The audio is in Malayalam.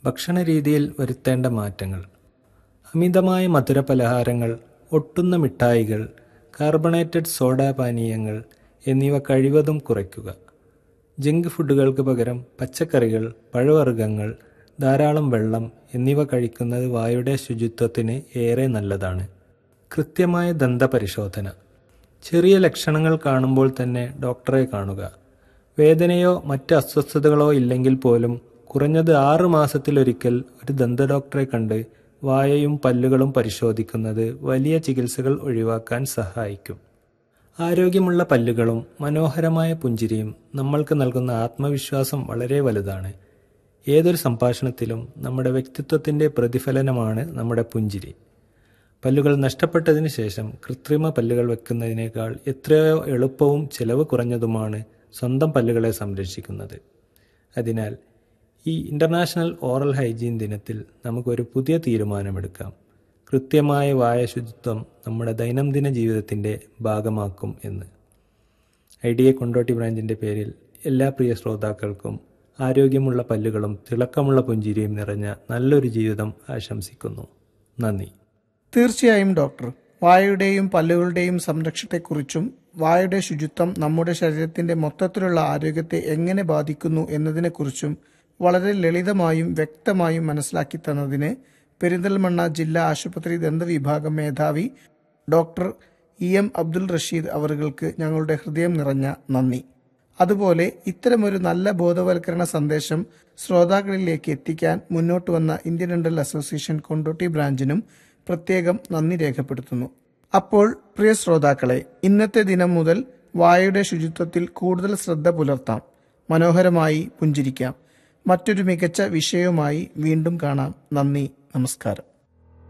ഭക്ഷണരീതിയിൽ വരുത്തേണ്ട മാറ്റങ്ങൾ അമിതമായ മധുരപലഹാരങ്ങൾ ഒട്ടുന്ന മിഠായികൾ കാർബണേറ്റഡ് സോഡ പാനീയങ്ങൾ എന്നിവ കഴിവതും കുറയ്ക്കുക ജങ്ക് ഫുഡുകൾക്ക് പകരം പച്ചക്കറികൾ പഴവർഗ്ഗങ്ങൾ ധാരാളം വെള്ളം എന്നിവ കഴിക്കുന്നത് വായുടെ ശുചിത്വത്തിന് ഏറെ നല്ലതാണ് കൃത്യമായ ദന്തപരിശോധന ചെറിയ ലക്ഷണങ്ങൾ കാണുമ്പോൾ തന്നെ ഡോക്ടറെ കാണുക വേദനയോ മറ്റ് അസ്വസ്ഥതകളോ ഇല്ലെങ്കിൽ പോലും കുറഞ്ഞത് ആറ് മാസത്തിലൊരിക്കൽ ഒരു ദന്ത ഡോക്ടറെ കണ്ട് വായയും പല്ലുകളും പരിശോധിക്കുന്നത് വലിയ ചികിത്സകൾ ഒഴിവാക്കാൻ സഹായിക്കും ആരോഗ്യമുള്ള പല്ലുകളും മനോഹരമായ പുഞ്ചിരിയും നമ്മൾക്ക് നൽകുന്ന ആത്മവിശ്വാസം വളരെ വലുതാണ് ഏതൊരു സംഭാഷണത്തിലും നമ്മുടെ വ്യക്തിത്വത്തിൻ്റെ പ്രതിഫലനമാണ് നമ്മുടെ പുഞ്ചിരി പല്ലുകൾ നഷ്ടപ്പെട്ടതിന് ശേഷം കൃത്രിമ പല്ലുകൾ വെക്കുന്നതിനേക്കാൾ എത്രയോ എളുപ്പവും ചെലവ് കുറഞ്ഞതുമാണ് സ്വന്തം പല്ലുകളെ സംരക്ഷിക്കുന്നത് അതിനാൽ ഈ ഇൻ്റർനാഷണൽ ഓറൽ ഹൈജീൻ ദിനത്തിൽ നമുക്കൊരു പുതിയ തീരുമാനമെടുക്കാം കൃത്യമായ വായ ശുചിത്വം നമ്മുടെ ദൈനംദിന ജീവിതത്തിൻ്റെ ഭാഗമാക്കും എന്ന് ഐ ഡി എ കൊണ്ടോട്ടി ബ്രാഞ്ചിൻ്റെ പേരിൽ എല്ലാ പ്രിയ ശ്രോതാക്കൾക്കും ആരോഗ്യമുള്ള പല്ലുകളും തിളക്കമുള്ള പുഞ്ചിരിയും നിറഞ്ഞ നല്ലൊരു ജീവിതം ആശംസിക്കുന്നു നന്ദി തീർച്ചയായും ഡോക്ടർ വായയുടെയും പല്ലുകളുടെയും സംരക്ഷണത്തെക്കുറിച്ചും വായയുടെ ശുചിത്വം നമ്മുടെ ശരീരത്തിന്റെ മൊത്തത്തിലുള്ള ആരോഗ്യത്തെ എങ്ങനെ ബാധിക്കുന്നു എന്നതിനെക്കുറിച്ചും വളരെ ലളിതമായും വ്യക്തമായും മനസ്സിലാക്കി തന്നതിന് പെരിന്തൽമണ്ണ ജില്ലാ ആശുപത്രി ദന്തവിഭാഗം മേധാവി doctor E M Abdul Rasheed അവറുകൾക്ക് ഞങ്ങളുടെ ഹൃദയം നിറഞ്ഞ നന്ദി അതുപോലെ ഇത്തരമൊരു നല്ല ബോധവൽക്കരണ സന്ദേശം ശ്രോതാക്കളിലേക്ക് എത്തിക്കാൻ മുന്നോട്ട് വന്ന ഇന്ത്യൻ ഡെന്റൽ അസോസിയേഷൻ കൊണ്ടോട്ടി ബ്രാഞ്ചിനും പ്രത്യേകം നന്ദി രേഖപ്പെടുത്തുന്നു അപ്പോൾ പ്രിയ ശ്രോതാക്കളെ ഇന്നത്തെ ദിനം മുതൽ വായയുടെ ശുചിത്വത്തിൽ കൂടുതൽ ശ്രദ്ധ പുലർത്താം മനോഹരമായി പുഞ്ചിരിക്കാം മറ്റൊരു മികച്ച വിഷയവുമായി വീണ്ടും കാണാം നന്ദി നമസ്കാരം